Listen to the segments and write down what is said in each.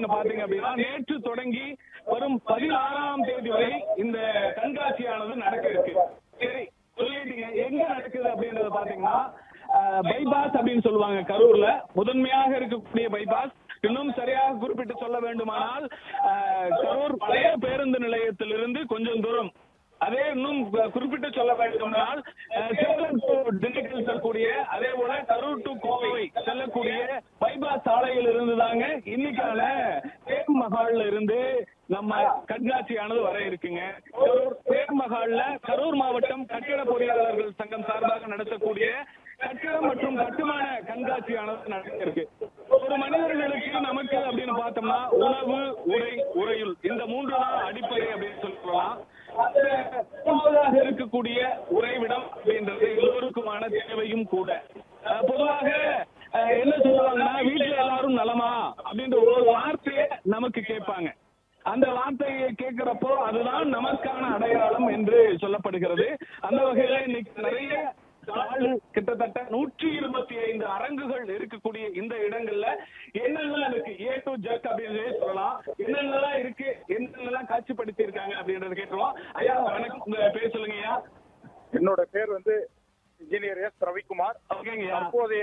அப்படின்னு பாத்தீங்க அப்படின்னா நேற்று தொடங்கி வரும் பதினாறாம் தேதி வரை இந்த கண்காட்சியானது நடக்க இருக்கு சரி சொல்லிட்டீங்க எங்க நடக்குது அப்படின்றத பாத்தீங்கன்னா பைபாஸ் அப்படின்னு சொல்லுவாங்க கரூர்ல முதன்மையாக இருக்கக்கூடிய பைபாஸ் இன்னும் சரியாக குறிப்பிட்டு சொல்ல வேண்டுமானால் அஹ், கரூர் பழைய பேருந்து நிலையத்திலிருந்து கொஞ்சம் தூரம் அதே இன்னும் கு- குறிப்பிட்டு சொல்ல வேண்டுமானால் அஹ், சேலம் டு திண்டுக்கல் செல்லக்கூடிய அதே போல கரூர் டு கோவை செல்லக்கூடிய பைபாஸ் சாலையில் இருந்து தாங்க இன்னைக்கான தேக் மஹால்ல இருந்து நம்ம கண்காட்சியானது வர இருக்குங்க கரூர் தேக் மஹால்ல கரூர் மாவட்டம் கட்டிட பொறியாளர்கள் சங்கம் சார்பாக நடத்தக்கூடிய கட்டிடம் மற்றும் கட்டுமான கண்காட்சியானது நடக்க இருக்கு ஒரு மனிதர்களுக்கு நமக்கு அப்படின்னு பார்த்தோம்னா உணவு உடை உறையுள் இந்த மூன்று தான் அடிப்படை அப்படின்னு சொல்லலாம் அந்த மூன்றாவதாக இருக்கக்கூடிய உறைவிடம் அப்படின்றது எல்லோருக்குமான தேவையும் கூட அஹ் பொதுவாக அஹ் என்ன சொல்லுவாங்கன்னா வீட்டுல எல்லாரும் நலமா அப்படின்ற ஒரு வார்த்தையை நமக்கு கேட்பாங்க அந்த வார்த்தையை கேட்கிறப்போ அதுதான் நமக்கான அடையாளம் என்று சொல்லப்படுகிறது அந்த வகையில இன்னைக்கு நிறைய நாலு கிட்டத்தட்ட நூற்றி இருபத்தி ஐந்து அரங்குகள் இருக்கக்கூடிய இந்த இடங்கள்ல என்னென்னலாம் இருக்கு ஏ டு ஜெட் அப்படின்னு சொல்லலாம் என்னென்னலாம் இருக்கு என்னென்னலாம் காட்சிப்படுத்தி இருக்காங்க அப்படின்றத கேட்டுருவோம் ஐயா வணக்கம் உங்க பேர் சொல்லுங்க ஐயா என்னோட பேர் வந்து இன்ஜினியர் எஸ் ரவிக்குமார் ஓகேங்கய்யா தற்போதைய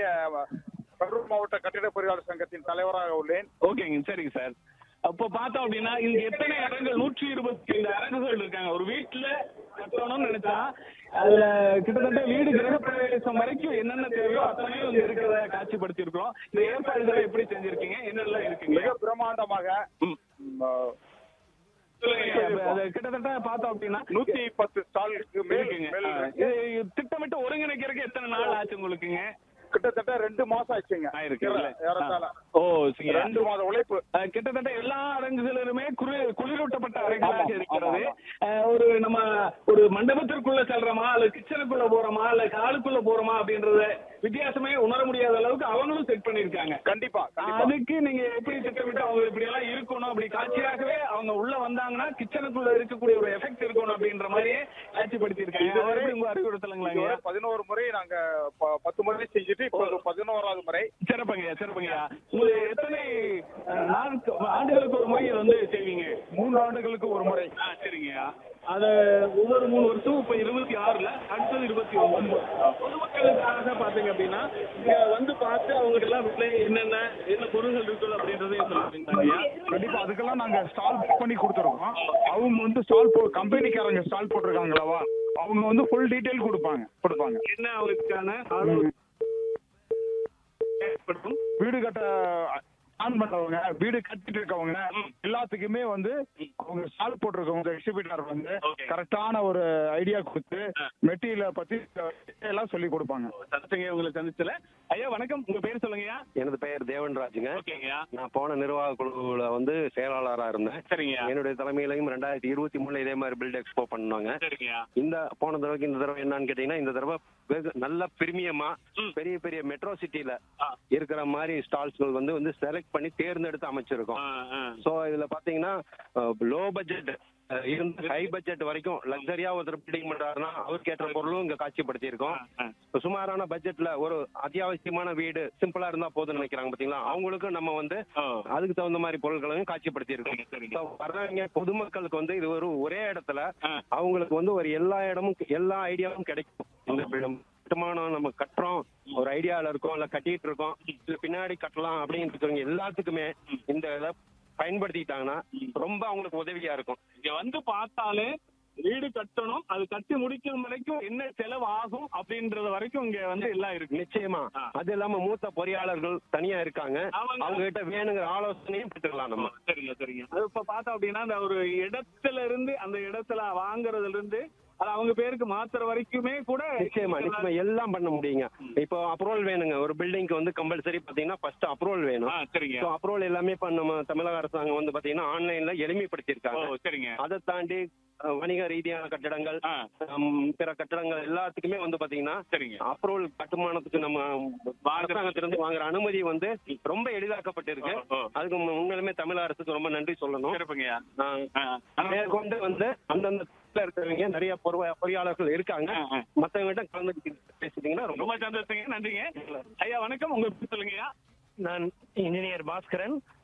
கரூர் மாவட்ட கட்டிட பொறியாளர் சங்கத்தின் தலைவராக உள்ளேன் ஓகேங்க சரிங்க சார் அப்போ பார்த்தோம் அப்படின்னா இங்க எத்தனை அரங்குகள் நூற்றி இருபத்தி ஐந்து அரங்குகள் இருக்காங்க ஒரு வீட்டுல கட்டணும்னு நினைச்சா அதுல கிட்டத்தட்ட வீடு கிரகப்பிரவேசம் வரைக்கும் என்னென்ன தேவையோ அத்தனையும் இங்க இருக்கிறத காட்சிப்படுத்தி இருக்கிறோம் இந்த ஏற்பாடுகளை எப்படி செஞ்சிருக்கீங்க என்னெல்லாம் இருக்குங்க மிக பிரம்மாண்டமாக ம். ம், ஆ, சொல்லுங்க ஐயா. அது கிட்டத்தட்ட பார்த்தோம் அப்படின்னா நூத்தி பத்து ஸ்டாலுக்கு மேல் இருக்குங்க மேல் ஆ, இருக்கு. இது திட்டமிட்டு ஒருங்கிணைக்கிறதுக்கு எத்தனை நாள் ஆச்சு உங்களுக்குங்க கிட்டத்தட்ட ரெண்டு மாசம் ஆச்சுங்க ஆயிருக்கு ஏற- ஏறத்தாழ. ஓ சரி ரெண்டு மாத உழைப்பு அஹ் கிட்டத்தட்ட எல்லா அரங்குகளிலுமே குளிர் குளிரூட்டப்பட்ட அரங்குகளாக ஆமா, இருக்கிறது ஆமா, அஹ் ஒரு நம்ம ஒரு மண்டபத்திற்குள்ள செல்றோமா அல்ல கிச்சனுக்குள்ள போறோமா இல்ல காலுக்குள்ள போறோமா அப்படின்றத வித்தியாசமே உணர முடியாத அளவுக்கு அவங்களும் செட் பண்ணிருக்காங்க கண்டிப்பா கண்டிப்பா அதுக்கு நீங்க எப்படி திட்டமிட்டு அவங்க இப்படி எல்லாம் இருக்கணும் அப்படி காட்சியாகவே அவங்க உள்ள வந்தாங்கன்னா கிச்சனுக்குள்ள இருக்கக்கூடிய ஒரு எஃபெக்ட் இருக்கணும் அப்படின்ற மாதிரியே காட்சிப்படுத்தி இருக்காங்க இதுவரை- எப்படி உங்க அறிவுறுத்தலுங்களாங்க இதுவரை பதினோரு முறை நாங்க ப- பத்து முறை செஞ்சுட்டு இப்போ ஒரு பதினோராவது முறை சிறப்புங்கய்யா சிறப்புங்கய்யா உங்களுக்கு எத்தனை அஹ், நான்கு ஆண்டுகளுக்கு ஒரு முறை இதை வந்து செய்வீங்க மூன்று ஆண்டுகளுக்கு ஒரு முறை ஆ சரிங்கய்யா அத ஒவ்வொரு மூணு வருஷம் இப்ப இருபத்தி ஆறுல அடுத்தது இருபத்தி ஒன்பது பொதுமக்களுக்காக பாத்தீங்க அப்படின்னா இங்க வந்து பார்த்து அவங்க எல்லாம் விலை என்னென்ன என்ன பொருள்கள் இருக்குது அப்படின்றதையும் சொல்லுவீங்க கண்டிப்பா அதுக்கெல்லாம் நாங்க ஸ்டால் புக் பண்ணி கொடுத்துருக்கோம் அவங்க வந்து ஸ்டால் போ கம்பெனிக்காரங்க ஸ்டால் போட்டிருக்காங்களவா அவங்க வந்து ஃபுல் டீடைல் கொடுப்பாங்க கொடுப்பாங்க என்ன அவங்களுக்கான ஆர்வம் ஏற்படும் வீடு கட்ட ஆன் பண்றவங்க வீடு கட்டிட்டு இருக்கவங்க எல்லாத்துக்குமே வந்து அவங்க ஸ்டால் போட்டிருக்கவங்க எக்ஸிபிட்டர் வந்து Okay. கரெக்டான ஒரு ஐடியா கொடுத்து மெட்டீரியலை பத்தி எல்லாம் சொல்லி கொடுப்பாங்க சந்திச்சுங்க உங்களை சந்திச்சல ஐயா வணக்கம் உங்க பேர் சொல்லுங்கய்யா எனது பெயர் தேவன்ராஜுங்க ஓகேங்கய்யா நான் போன நிர்வாக குழுவில் வந்து செயலாளராக இருந்தேன் சரிங்கய்யா என்னுடைய தலைமையிலையும் ரெண்டாயிரத்தி இருபத்தி மூணுல இதே மாதிரி பில்ட் எக்ஸ்போ பண்ணாங்க சரிங்கய்யா இந்த போன தடவைக்கு இந்த தடவை என்னன்னு கேட்டீங்கன்னா இந்த தடவை வெகு நல்ல பிரீமியமா ம். பெரிய பெரிய மெட்ரோ சிட்டில ஆ. இருக்கிற மாதிரி ஸ்டால்ஸ்கள் வந்து வந்து செலக்ட் பண்ணி தேர்ந்தெடுத்து அமைச்சிருக்கோம் ஆ, ஆ. ஸோ இதுல பாத்தீங்கன்னா லோ பட்ஜெட் இருந்து ஹை பட்ஜெட் வரைக்கும் லக்ஸரியா ஒருத்தர் பில்டிங் பண்றாருன்னா அவருக்கு ஏற்ற பொருளும் இங்க காட்சிப்படுத்தி இருக்கோம் ஆ, ஆ. சுமாரான பட்ஜெட்ல ஒரு அத்தியாவசியமான வீடு சிம்பிளா இருந்தா போதும்னு நினைக்கிறாங்க பாத்தீங்களா அவங்களுக்கும் நம்ம வந்து ஓ. அதுக்கு தகுந்த மாதிரி பொருட்களையும் காட்சிப்படுத்தி இருக்கோம் சரிங்க, சரிங்க. So, வர்றவங்க பொதுமக்களுக்கு வந்து இது ஒரு ஒரே இடத்துல ஆ. அவங்களுக்கு வந்து ஒரு எல்லா இடமும் எல்லா ஐடியாவும் கிடைக்கும் இந்த பிடம் கட்டுமானம் நம்ம கட்டுறோம் ஒரு ஐடியால இருக்கோம் இல்ல கட்டிட்டு இருக்கோம் இல்ல பின்னாடி கட்டலாம் அப்படின்னு இருக்கிறவங்க எல்லாத்துக்குமே இந்த இதை பயன்படுத்திக்கிட்டாங்கன்னா ரொம்ப அவங்களுக்கு உதவியா இருக்கும் இங்க வந்து பார்த்தாலே வீடு கட்டணும் அது கட்டி முடிக்கும் வரைக்கும் என்ன செலவு ஆகும் அப்படின்றது வரைக்கும் இங்க வந்து எல்லாம் இருக்கு நிச்சயமா ஆ. அது இல்லாம மூத்த பொறியாளர்கள் தனியா இருக்காங்க ஆமாங்க. அவங்க கிட்ட வேணுங்கிற ஆலோசனையும் பெற்றுக்கலாம் நம்ம சரிங்க சரிங்க அது இப்ப பார்த்தோம் அப்படின்னா அந்த ஒரு இடத்துல இருந்து அந்த இடத்துல வாங்குறதுல இருந்து அது அவங்க பேருக்கு மாத்துற வரைக்குமே கூட நிச்சயமா நிச்சயமா எல்லாம் பண்ண முடியுங்க இப்போ அப்ரூவல் வேணுங்க ஒரு பில்டிங்க்கு வந்து கம்பல்சரி பாத்தீங்கன்னா ஃபர்ஸ்ட் அப்ரூவல் ஆ, வேணும் சரிங்க ஸோ அப்ரூவல் எல்லாமே இப்ப நம்ம தமிழக அரசாங்கம் வந்து பாத்தீங்கன்னா ஆன்லைன்ல ஓ எளிமைப்படுத்தியிருக்காங்க சரிங்க அதை தாண்டி அஹ், வணிக ரீதியான கட்டடங்கள் ஆ, ஹம், பிற கட்டடங்கள் எல்லாத்துக்குமே வந்து பாத்தீங்கன்னா சரிங்க அப்ரூவல் கட்டுமானத்துக்கு நம்ம அரசாங்கத்திலிருந்து வாங்குற அனுமதி வந்து ரொம்ப எளிதாக்கப்பட்டிருக்கு ஓ, ஓ. அதுக்கு உண்மை- உண்மையிலுமே தமிழக அரசுக்கு ரொம்ப நன்றி சொல்லணும் சிறப்புங்கய்யா ஆஹ், ஆ, ஆனா- மேற்கொண்டு வந்து அந்தந்த துறையில இருக்கிறவங்க நிறைய பொறுவ- பொறியாளர்கள் இருக்காங்க ஆ, ஆ. மத்தவங்க கிட்ட கலந்து பேசிட்டீங்கன்னா ரொம்ப ரொம்ப சந்தோஷங்க நன்றிங்க ஐயா வணக்கம் உங்க பேர் சொல்லுங்கய்யா நான் இன்ஜினியர் பாஸ்கரன்